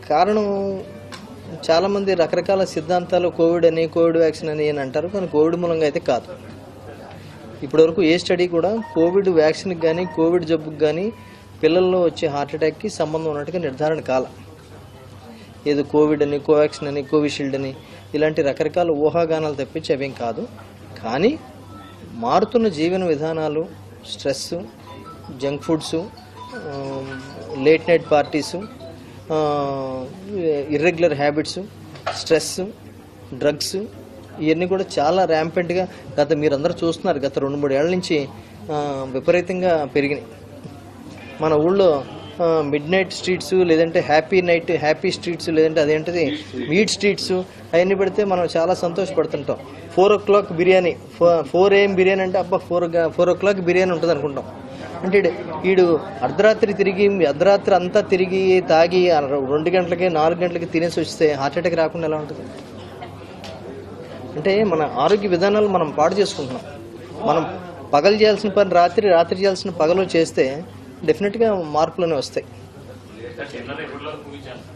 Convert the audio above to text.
కారణం చాలామంది రకరకాల సిద్ధాంతాలు కోవిడ్ అని కోవిడ్ వ్యాక్సిన్ అని అని అంటారు కానీ కోవిడ్ మూలంగా అయితే కాదు ఇప్పటివరకు ఏ స్టడీ కూడా కోవిడ్ వ్యాక్సిన్కి కానీ కోవిడ్ జబ్బుకి కానీ పిల్లల్లో వచ్చే హార్ట్ అటాక్కి సంబంధం ఉన్నట్టుగా నిర్ధారణ కాల ఏదో కోవిడ్ అని కోవాక్సిన్ అని కోవిషీల్డ్ అని ఇలాంటి రకరకాల ఊహాగానాలు తప్పించి అవేం కాదు కానీ మారుతున్న జీవన విధానాలు stress junk foods late night parties irregular habits stress drugs ఇవన్నీ కూడా చాలా ర్యాంపెంట్గా గత మీరందరూ చూస్తున్నారు గత రెండు మూడు ఏళ్ల నుంచి ఆ, విపరీతంగా పెరిగినాయి మన ఊళ్ళో మిడ్ నైట్ స్ట్రీట్స్ లేదంటే హ్యాపీ నైట్ హ్యాపీ స్ట్రీట్స్ లేదంటే అదేంటిది మీట్ స్ట్రీట్స్ అవన్నీ పెడితే మనం చాలా సంతోషపడుతుంటాం four o'clock biryani four AM biryani అంటే అబ్బా four four o'clock biryani ఉంటుంది అనుకుంటాం అంటే ఈడు- ఈడు అర్ధరాత్రి తిరిగి అర్ధరాత్రి అంతా తిరిగి తాగి ఆ రెండు గంటలకి నాలుగు గంటలకి తినేసి వస్తే హార్ట్ అటాక్ రాకుండా ఎలా ఉంటుంది అంటే మన ఆరోగ్య విధానాలు మనం పాడు చేసుకుంటున్నాం మనం పగలు చేయాల్సిన పని రాత్రి రాత్రి చేయాల్సిన పగలు చేస్తే డెఫినెట్గా మార్పులనే వస్తాయి